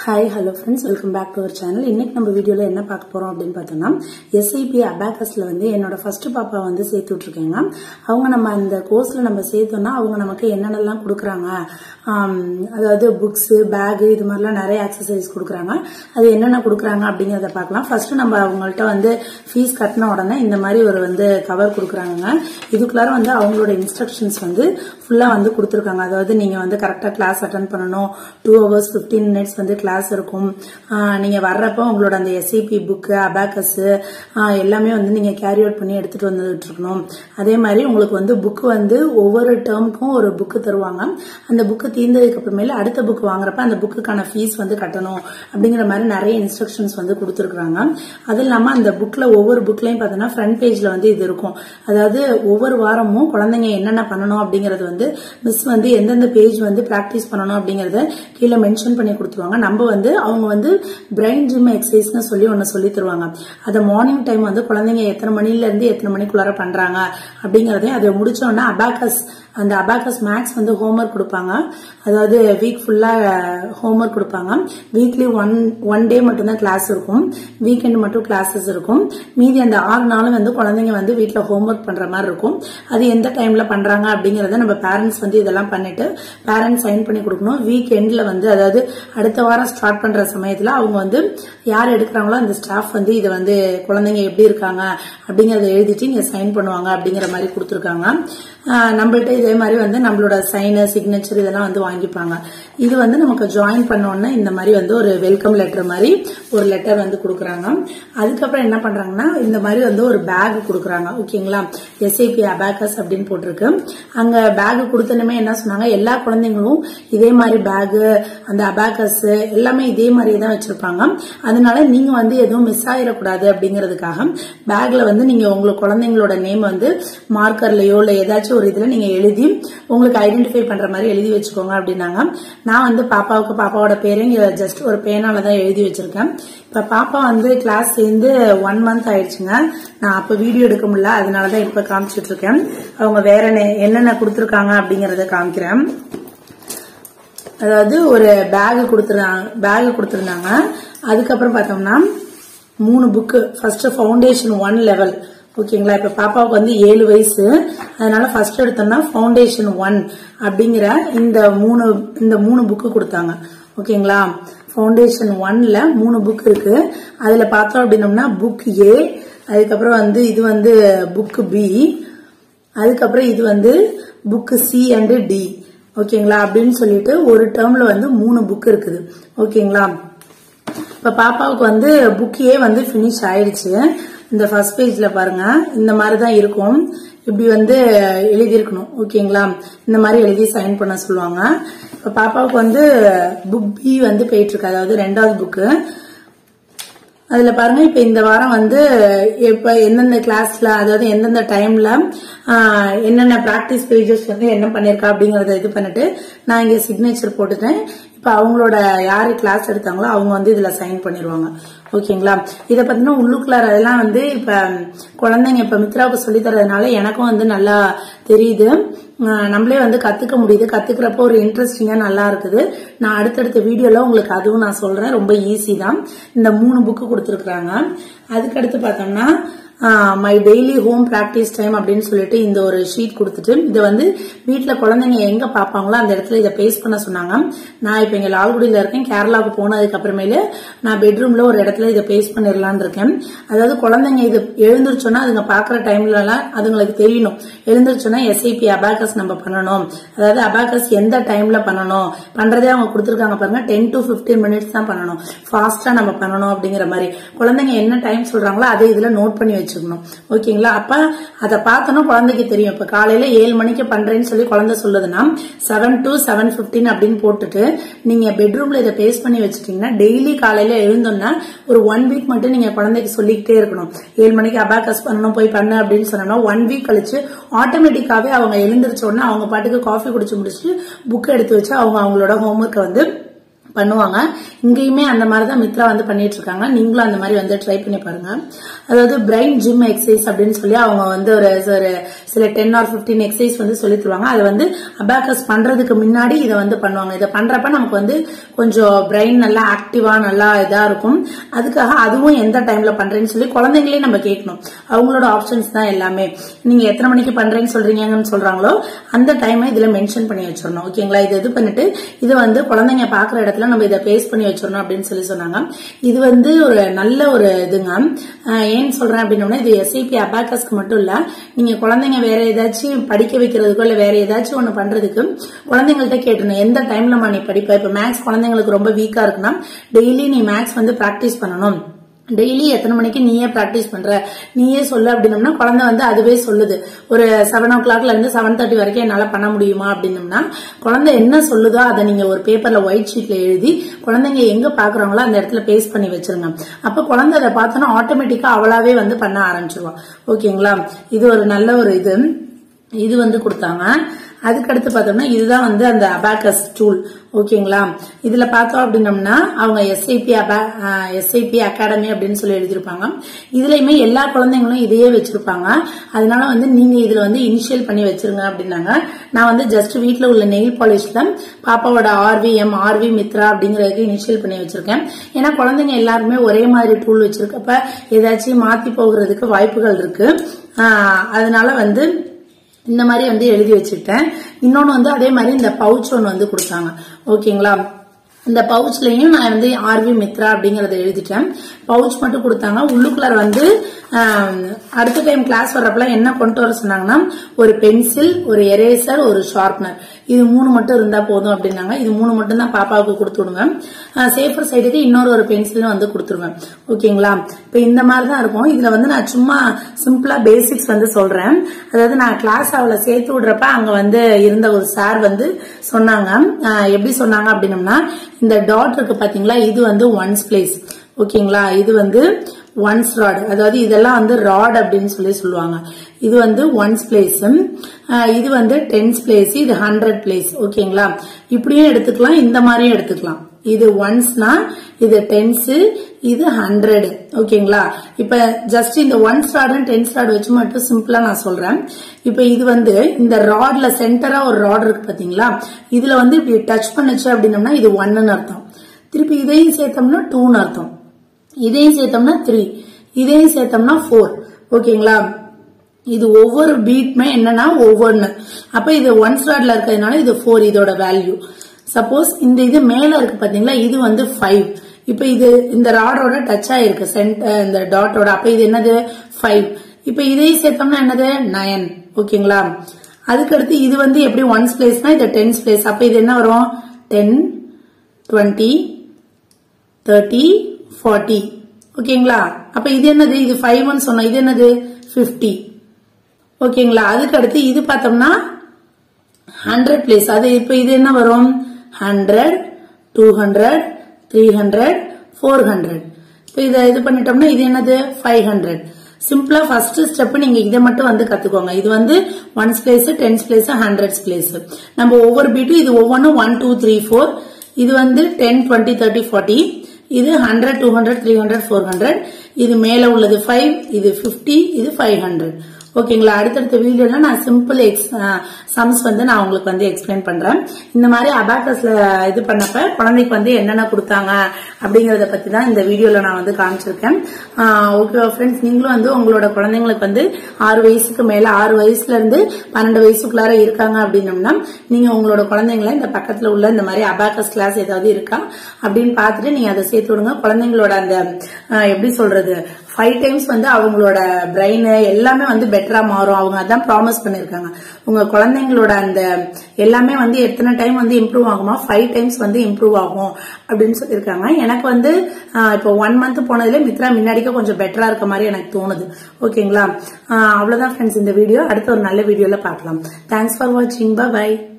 hi hello friends welcome back to our channel இன்னைக்கு நம்ம வீடியோல என்ன பார்க்க போறோம் அப்படின்னு பார்த்தோம்னா எஸ்ஐபி அபாகஸ்ல வந்து என்னோட ஃபர்ஸ்ட் பாப்பா வந்து சேர்த்து விட்டுருக்கேங்க அவங்க நம்ம அந்த கோர்ஸ்ல நம்ம சேர்த்தோம்னா அவங்க நமக்கு என்னென்னலாம் கொடுக்குறாங்க ஆம், அதாவது புக்ஸ் பேக் இது மாதிரிலாம் நிறைய எக்ஸசைஸ் கொடுக்குறாங்க அது என்னென்ன கொடுக்குறாங்க அப்படிங்கறத பார்க்கலாம் ஃபர்ஸ்ட் நம்ம அவங்கள்ட்ட வந்து ஃபீஸ் கட்டின உடனே இந்த மாதிரி ஒரு வந்து கவர் கொடுக்குறாங்க இதுக்குள்ளார வந்து அவங்களோட இன்ஸ்ட்ரக்ஷன்ஸ் வந்து ஃபுல்லா வந்து கொடுத்துருக்காங்க அதாவது நீங்க வந்து கரெக்டா கிளாஸ் அட்டன் பண்ணணும் டூ ஹவர்ஸ் 15 மினிட்ஸ் வந்து கிளாஸ் இருக்கும் ஆஹ் நீங்க வர்றப்போ உங்களோட அந்த எஸ்சிபி புக்கு அபாக்கஸ் எல்லாமே வந்து நீங்க கேரி அவுட் பண்ணி எடுத்துட்டு வந்துட்டு இருக்கணும் அதே மாதிரி உங்களுக்கு வந்து புக் வந்து ஒவ்வொரு டேர்முக்கும் ஒரு புக்கு தருவாங்க அந்த புக்கு தீர்ந்ததுக்கு அப்புறமேல அடுத்த புக் வாங்குறப்ப அந்த புக்குக்கான ஃபீஸ் வந்து கட்டணும் அப்படிங்கிற மாதிரி நிறைய இன்ஸ்ட்ரக்ஷன்ஸ் வந்து கொடுத்துருக்காங்க அது இல்லாம அந்த புக்ல ஒவ்வொரு புக்லயும் பார்த்தோன்னா ஃப்ரண்ட் பேஜ்ல வந்து இது இருக்கும் அதாவது ஒவ்வொரு வாரமும் குழந்தைங்க என்னென்ன பண்ணணும் அப்படிங்கறது வந்து மிஸ் வந்து எந்தெந்த பேஜ் வந்து பிராக்டிஸ் பண்ணணும் அப்படிங்கறத கீழே மென்ஷன் பண்ணி கொடுத்துருவாங்க நம்ம வந்து அவங்க வந்து பிரெயின் ஜிம் எக்ஸசைஸ்னு சொல்லி ஒன்னு சொல்லி தருவாங்க அதை மார்னிங் டைம் வந்து குழந்தைங்க எத்தனை மணில இருந்து எத்தனை மணிக்குள்ளார பண்றாங்க அப்படிங்கறதையும் அதை முடிச்ச உடனே அபாக்கஸ் அந்த அபாக்கஸ் மேக்ஸ் வந்து ஹோம்ஒர்க் கொடுப்பாங்க அதாவது வீக் ஃபுல்லா ஹோம்ஒர்க் கொடுப்பாங்க வீக்லி ஒன் ஒன் டே மட்டும்தான் கிளாஸ் இருக்கும் வீக்கெண்ட் மட்டும் கிளாஸஸ் இருக்கும் மீதி அந்த ஆறு நாளும் வந்து குழந்தைங்க வந்து வீட்டில் ஹோம்ஒர்க் பண்ற மாதிரி இருக்கும் அது எந்த டைம்ல பண்றாங்க அப்படிங்கறத நம்ம பேரண்ட்ஸ் வந்து இதெல்லாம் பண்ணிட்டு பேரண்ட்ஸ் சைன் பண்ணி கொடுக்கணும் வீக் எண்ட்ல வந்து அதாவது அடுத்த வாரம் ஸ்டார்ட் பண்ற சமயத்துல அவங்க வந்து யார் எடுக்கிறாங்களோ அந்த ஸ்டாஃப் வந்து இதை வந்து குழந்தைங்க எப்படி இருக்காங்க அப்படிங்கறத எழுதிட்டு இங்க சைன் பண்ணுவாங்க அப்படிங்கிற மாதிரி கொடுத்துருக்காங்க ஆஹ் நம்மள்ட்ட இதே மாதிரி வந்து நம்மளோட சைனு சிக்னேச்சர் இதெல்லாம் வந்து வாங்கிப்பாங்க இது வந்து நமக்கு ஜாயின் பண்ணோன்னா இந்த மாதிரி வந்து ஒரு வெல்கம் லெட்டர் மாதிரி ஒரு லெட்டர் வந்து கொடுக்குறாங்க அதுக்கப்புறம் என்ன பண்றாங்கன்னா இந்த மாதிரி வந்து ஒரு பேக் கொடுக்குறாங்க ஓகேங்களா எஸ்ஐபி அபாக்கஸ் அப்படின்னு போட்டிருக்கு அங்க பேக் கொடுத்தனுமே என்ன சொன்னாங்க எல்லா குழந்தைங்களும் இதே மாதிரி பேக் அந்த அபாக்கஸ் எல்லாமே இதே மாதிரியே தான் வச்சிருப்பாங்க அதனால நீங்க வந்து எதுவும் மிஸ் ஆயிடக்கூடாது அப்படிங்கிறதுக்காக பேக்ல வந்து நீங்க உங்களுக்கு குழந்தைங்களோட நேம் வந்து மார்க்கர்லயோ இல்ல ஏதாச்சும் ஒரு இதுல நீங்க எழுதி உங்களுக்கு ஐடென்டிஃபை பண்ற மாதிரி எழுதி வச்சுக்கோங்க அப்படின்னாங்க நான் வந்து பாப்பாவுக்கு பாப்பாவோட பேரையும் ஜஸ்ட் ஒரு பேனால தான் எழுதி வச்சிருக்கேன் இப்ப பாப்பா வந்து கிளாஸ் சேர்ந்து ஒன் மந்த் ஆயிடுச்சுங்க நான் அப்ப வீடியோ எடுக்க முடியல அதனாலதான் இப்ப காமிச்சிட்டு இருக்கேன் அவங்க வேற நே- என்னென்ன கொடுத்துருக்காங்க அப்படிங்கறத காமிக்கிறேன் அதாவது ஒரு பேக் கொடுத்துருந்தாங்க பேக் கொடுத்துருந்தாங்க அதுக்கப்புறம் பார்த்தோம்னா மூணு book first foundation one level ஓகேங்களா இப்ப பாப்பாவுக்கு வந்து ஏழு வயசு அதனால ஃபர்ஸ்ட் எடுத்தோம்னா ஃபவுண்டேஷன் ஒன் அப்படிங்கிற இந்த மூணு இந்த மூணு புக்கு கொடுத்தாங்க ஓகேங்களா ஃபவுண்டேஷன் ஒன்ல மூணு புக் இருக்கு அதுல பார்த்தோம் அப்படின்னோம்னா புக் ஏ அதுக்கப்புறம் வந்து இது வந்து புக் பி அதுக்கப்புறம் இது வந்து புக் சி அண்ட் டி ஓகேங்களா அப்படின்னு சொல்லிட்டு ஒரு டேர்ம்ல வந்து மூணு புக் இருக்குது ஓகேங்களா இப்ப பாப்பாவுக்கு வந்து புக்கியே வந்து பினிஷ் ஆயிடுச்சு இந்த ஃபர்ஸ்ட் பேஜ்ல பாருங்க இந்த மாதிரி தான் இருக்கும் இப்படி வந்து எழுதியிருக்கணும் ஓகேங்களா இந்த மாதிரி எழுதி சைன் பண்ண சொல்லுவாங்க இப்ப பாப்பாவுக்கு வந்து புக் பி வந்து போயிட்டு இருக்கு அதாவது ரெண்டாவது புக்கு அதுல பாருங்க இப்ப இந்த வாரம் வந்து இப்ப எந்தெந்த கிளாஸ்ல அதாவது எந்தெந்த டைம்ல ஆஹ், என்னென்ன பிராக்டிஸ் பேஜஸ் வந்து என்ன பண்ணிருக்கா அப்படிங்கறத இது பண்ணிட்டு நான் இங்க சிக்னேச்சர் போட்டுட்டேன் இப்ப அவங்களோட யாரு கிளாஸ் எடுத்தாங்களோ அவங்க வந்து இதுல சைன் பண்ணிருவாங்க ஓகேங்களா இத பத்தின உள்ளுக்குள்ளார அதெல்லாம் வந்து இப்ப குழந்தைங்க இப்ப மித்ராவுக்கு சொல்லி தரதுனால எனக்கும் வந்து நல்லா தெரியுது ஆஹ் நம்மளே வந்து கத்துக்க முடியுது கத்துக்கிறப்போ ஒரு இன்ட்ரெஸ்டிங்கா நல்லா இருக்குது நான் அடுத்தடுத்த வீடியோல உங்களுக்கு அதுவும் நான் சொல்றேன் ரொம்ப ஈஸி தான் இந்த மூணு புக்கு கொடுத்துருக்காங்க அதுக்கடுத்து பார்த்தோம்னா my daily home practice time அப்படின்னு சொல்லிட்டு இந்த ஒரு ஷீட் கொடுத்துட்டு இதை வந்து வீட்ல குழந்தைங்க எங்க பாப்பாங்களோ அந்த இடத்துல இதை பேஸ்ட் பண்ண சொன்னாங்க நான் இப்ப இங்க லால்குடியில இருக்கேன் கேரளாவுக்கு போனதுக்கு அப்புறமேலு நான் பெட்ரூம்ல ஒரு இடத்துல இதை பேஸ்ட் பண்ணிடலாம்னு இருக்கேன் அதாவது குழந்தைங்க இது எழுந்திருச்சோன்னா அதுங்க பாக்குற டைம்ல எல்லாம் அதுங்களுக்கு தெரியணும் எழுந்திருச்சோன்னா எஸ்ஐபி அபாக்கஸ் நம்ம பண்ணணும் அதாவது அபாக்கஸ் எந்த டைம்ல பண்ணணும் பண்றதே அவங்க கொடுத்துருக்காங்க பாருங்க டென் டு 15 மினிட்ஸ் தான் பண்ணணும் ஃபாஸ்டா நம்ம பண்ணணும் அப்படிங்கிற மாதிரி குழந்தைங்க என்ன டைம் சொல்றாங்களோ அதை இதுல நோட் பண்ணி வச்சுக்கணும் ஓகேங்களா அப்ப அதை பார்த்தோன்னா குழந்தைக்கு தெரியும் இப்ப காலையில ஏழு மணிக்கு பண்றேன்னு சொல்லி குழந்தை சொல்லுதுன்னா செவன் டு செவன் பிப்டீன் அப்படின்னு போட்டுட்டு நீங்க பெட்ரூம்ல இதை பேஸ்ட் பண்ணி வச்சுட்டீங்கன்னா டெய்லி காலையில எழுந்தோம்னா ஒரு ஒன் வீக் மட்டும் நீங்க குழந்தைக்கு சொல்லிக்கிட்டே இருக்கணும் ஏழு மணிக்கு அபாக்கஸ் பண்ணணும் போய் பண்ணு அப்படின்னு சொன்னோம்னா ஒன் வீக் கழிச்சு ஆட்டோமேட்டிக்காவே அவங்க எழுந்திருச்ச உடனே அவங்க பாட்டுக்கு காஃபி குடிச்சு முடிச்சுட்டு புக் எடுத்து வச்சு அவங்க அவங்களோட ஹோம்ஒர்க்கை வந்து பண்ணுவாங்க இங்கேயுமே அந்த மாதிரி தான் மித்ரா வந்து பண்ணிட்டு இருக்காங்க நீங்களும் அந்த மாதிரி வந்து ட்ரை பண்ணி பாருங்க அதாவது பிரைன் ஜிம் எக்ஸசைஸ் அப்படின்னு சொல்லி அவங்க வந்து ஒரு ஒரு சில டென் ஆர் பிப்டீன் எக்ஸசைஸ் வந்து சொல்லி தருவாங்க அது வந்து அபாக்கஸ் பண்றதுக்கு முன்னாடி இதை வந்து பண்ணுவாங்க இதை பண்றப்ப நமக்கு வந்து கொஞ்சம் பிரைன் நல்லா ஆக்டிவா நல்லா இதா இருக்கும் அதுக்காக அதுவும் எந்த டைம்ல பண்றேன்னு சொல்லி குழந்தைங்களே நம்ம கேட்கணும் அவங்களோட ஆப்ஷன்ஸ் தான் எல்லாமே நீங்க எத்தனை மணிக்கு பண்றேன்னு சொல்றீங்கன்னு சொல்றாங்களோ அந்த டைமை இதுல மென்ஷன் பண்ணி வச்சிடணும் ஓகேங்களா இது இது பண்ணிட்டு இது வந்து குழந்தைங்க பாக்குற இடத்துல நம்ம இதை பேஸ்ட் பண்ணி வச்சிடணும் அப்படின்னு சொல்லி சொன்னாங்க இது வந்து ஒரு நல்ல ஒரு இதுங்க ஆஹ் ஏன் சொல்றேன் அப்படின்னா இது எஸ்ஐபி அபாக்கஸ்க்கு மட்டும் இல்ல நீங்க குழந்தைங்க வேற ஏதாச்சும் படிக்க வைக்கிறதுக்கோ இல்ல வேற ஏதாச்சும் ஒண்ணு பண்றதுக்கு குழந்தைங்கள்ட்ட கேட்டணும் எந்த டைம்லமா நீ படிப்ப இப்ப மேக்ஸ் குழந்தைங்களுக்கு ரொம்ப வீக்கா இருக்குன்னா டெய்லி நீ மேக்ஸ் வந்து பிராக்டிஸ் பண்ணணும் டெய்லி எத்தனை மணிக்கு நீயே பிராக்டிஸ் பண்ற நீயே சொல்லு அப்படின்னம்னா குழந்தை வந்து அதுவே சொல்லுது ஒரு செவன் ஓ கிளாக்ல இருந்து செவன் தேர்ட்டி வரைக்கும் என்னால பண்ண முடியுமா அப்படின்னம்னா குழந்தை என்ன சொல்லுதோ அதை நீங்க ஒரு பேப்பர்ல ஒயிட் ஷீட்ல எழுதி குழந்தைங்க எங்க பாக்குறாங்களோ அந்த இடத்துல பேஸ்ட் பண்ணி வச்சிருங்க அப்ப குழந்தை அதை பார்த்தோன்னா ஆட்டோமேட்டிக்கா அவளாவே வந்து பண்ண ஆரம்பிச்சிருவா ஓகேங்களா இது ஒரு நல்ல ஒரு இது இது வந்து கொடுத்தாங்க அதுக்கடுத்து பார்த்தோம்னா இதுதான் வந்து அந்த அபாக்கஸ் டூல் ஓகேங்களா இதுல பார்த்தோம் அப்படின்னம்னா அவங்க எஸ்ஐபி எஸ்ஐபி அகாடமி அப்படின்னு சொல்லி எழுதியிருப்பாங்க இதுலயுமே எல்லா குழந்தைங்களும் இதையே வச்சிருப்பாங்க அதனால வந்து நீங்க இதுல வந்து இனிஷியல் பண்ணி வச்சிருங்க அப்படின்னாங்க நான் வந்து ஜஸ்ட் வீட்ல உள்ள நெயில் பாலிஷ்ல பாப்பாவோட ஆர்வி எம் ஆர்வி மித்ரா அப்படிங்கறதுக்கு இனிஷியல் பண்ணி வச்சிருக்கேன் ஏன்னா குழந்தைங்க எல்லாருமே ஒரே மாதிரி டூல் வச்சிருக்கப்ப ஏதாச்சும் மாத்தி போகிறதுக்கு வாய்ப்புகள் இருக்கு ஆஹ் அதனால வந்து இந்த மாதிரி வந்து எழுதி வச்சுட்டேன் இன்னொன்னு வந்து அதே மாதிரி இந்த பவுச் ஒன்று வந்து கொடுத்தாங்க ஓகேங்களா இந்த பவுச்லயும் நான் வந்து ஆர்வி மித்ரா அப்படிங்கறத எழுதிட்டேன் பவுச் மட்டும் கொடுத்தாங்க உள்ளுக்குள்ளார வந்து ஆம், அடுத்த டைம் கிளாஸ் வர்றப்பலாம் என்ன கொண்டு வர சொன்னாங்கன்னா ஒரு பென்சில் ஒரு எரேசர் ஒரு ஷார்ப்னர் இது மூணு மட்டும் இருந்தா போதும் அப்படின்னாங்க இது மூணு மட்டும் தான் பாப்பாவுக்கு கொடுத்து விடுங்க சேஃபர் சைடுக்கு இன்னொரு ஒரு பென்சிலும் வந்து கொடுத்துருவேன் ஓகேங்களா இப்ப இந்த மாதிரி தான் இருக்கும் இதுல வந்து நான் சும்மா சிம்பிளா பேசிக்ஸ் வந்து சொல்றேன் அதாவது நான் கிளாஸ் அவளை சேர்த்து விடுறப்ப அங்க வந்து இருந்த ஒரு சார் வந்து சொன்னாங்க ஆஹ் எப்படி சொன்னாங்க அப்படின்னம்னா இந்த டாட் இருக்கு பாத்தீங்களா இது வந்து ஒன்ஸ் பிளேஸ் ஓகேங்களா இது வந்து ஒன்ஸ் ராட் அதாவது இதெல்லாம் வந்து ராட் அப்படின்னு சொல்லி சொல்லுவாங்க இது வந்து ஒன்ஸ் பிளேஸ் இது வந்து டென்ஸ் பிளேஸ் இது ஹண்ட்ரட் பிளேஸ் ஓகேங்களா இப்படியும் எடுத்துக்கலாம் இந்த மாதிரியும் எடுத்துக்கலாம் இது ஒன்ஸ்னா இது டென்ஸ் இது ஹண்ட்ரட் ஓகேங்களா இப்ப ஜஸ்ட் இந்த ones rod and tens rod வச்சு மட்டும் சிம்பிளா நான் சொல்றேன் இப்ப இது வந்து இந்த ராட்ல சென்டரா ஒரு ராட் இருக்கு பாத்தீங்களா இதுல வந்து இப்படி டச் பண்ணுச்சு அப்படின்னம்னா இது ஒன்னு அர்த்தம் திருப்பி இதையும் சேர்த்தோம்னா டூன்னு அர்த்தம் இதையும் சேர்த்தோம்னா த்ரீ இதையும் சேர்த்தோம்னா ஃபோர் ஓகேங்களா இது ஒவ்வொரு பீட்மே என்னன்னா ஒவ்வொன்னு அப்ப இது ஒன்ஸ் ராட்ல இருக்கிறதுனால இது ஃபோர் இதோட வேல்யூ சப்போஸ் இந்த இது மேல இருக்கு பாத்தீங்களா இது வந்து ஃபைவ் இப்ப இது இந்த ராடோட டச் ஆயிருக்கு சென்டர் இந்த டாட்டோட அப்ப இது என்னது ஃபைவ் இப்ப இதையும் சேர்த்தோம்னா என்னது நயன் ஓகேங்களா அதுக்கடுத்து இது வந்து எப்படி ஒன்ஸ் பிளேஸ்னா இது டென்ஸ் பிளேஸ் அப்ப இது என்ன வரும் டென் டுவெண்ட்டி தேர்ட்டி ஃபார்ட்டி ஓகேங்களா அப்ப இது என்னது இது ஃபைவ்னு சொன்னோம் இது என்னது பிப்டி ஓகேங்களா அதுக்கு அடுத்து இது பார்த்தோம்னா ஹண்ட்ரட் பிளேஸ் அது இப்ப இது என்ன வரும் hundred two hundred three hundred four hundred இப்போ இதை இது பண்ணிட்டோம்னா இது என்னது ஃபைவ் ஹண்ட்ரட் சிம்பிளா ஃபர்ஸ்ட் ஸ்டெப் நீங்க இதை மட்டும் வந்து கத்துக்கோங்க இது வந்து ones place tens place hundreds place நம்ம ஒவ்வொரு பீட்டும் இது ஒவ்வொன்றும் ஒன் டூ த்ரீ ஃபோர் இது வந்து டென் டுவெண்ட்டி தேர்ட்டி ஃபார்ட்டி இது hundred two hundred three hundred four hundred இது மேல உள்ளது ஃபைவ் இது பிப்டி இது ஃபைவ் ஹண்ட்ரட் ஓகேங்களா அடுத்தடுத்த வீடியோல நான் சிம்பிள் எக்ஸ் சம்ஸ் வந்து நான் உங்களுக்கு வந்து எக்ஸ்பிளைன் பண்றேன் இந்த மாதிரி அபாக்கஸ்ல இது பண்ணப்ப குழந்தைக்கு வந்து என்னென்ன கொடுத்தாங்க அப்படிங்கறத பத்தி தான் இந்த வீடியோல நான் வந்து காமிச்சிருக்கேன் ஓகே ஃப்ரெண்ட்ஸ் நீங்களும் வந்து உங்களோட குழந்தைங்களுக்கு வந்து ஆறு வயசுக்கு மேல ஆறு வயசுல இருந்து பன்னெண்டு வயசுக்குள்ளார இருக்காங்க அப்படின்னம்னா நீங்க உங்களோட குழந்தைங்களை இந்த பக்கத்துல உள்ள இந்த மாதிரி அபாக்கஸ் கிளாஸ் ஏதாவது இருக்கா அப்படின்னு பார்த்துட்டு நீங்க அதை சேர்த்து விடுங்க குழந்தைங்களோட அந்த ஆஹ், எப்படி சொல்றது ஃபைவ் டைம்ஸ் வந்து அவங்களோட பிரெயின் எல்லாமே வந்து பெட்டரா மாறும் அவங்க அதான் ப்ராமிஸ் பண்ணிருக்காங்க உங்க குழந்தைங்களோட அந்த எல்லாமே வந்து எத்தனை டைம் வந்து இம்ப்ரூவ் ஆகுமா ஃபைவ் டைம்ஸ் வந்து இம்ப்ரூவ் ஆகும் அப்படின்னு சொல்லியிருக்காங்க எனக்கு வந்து ஆஹ், இப்போ ஒன் மந்த் போனதுல மித்ரா முன்னாடிக்கு கொஞ்சம் பெட்டரா இருக்க மாதிரி எனக்கு தோணுது ஓகேங்களா ஆஹ், அவ்வளவுதான் ஃப்ரெண்ட்ஸ் இந்த வீடியோ அடுத்த ஒரு நல்ல வீடியோல பார்க்கலாம் தேங்க்ஸ் ஃபார் வாட்சிங் பை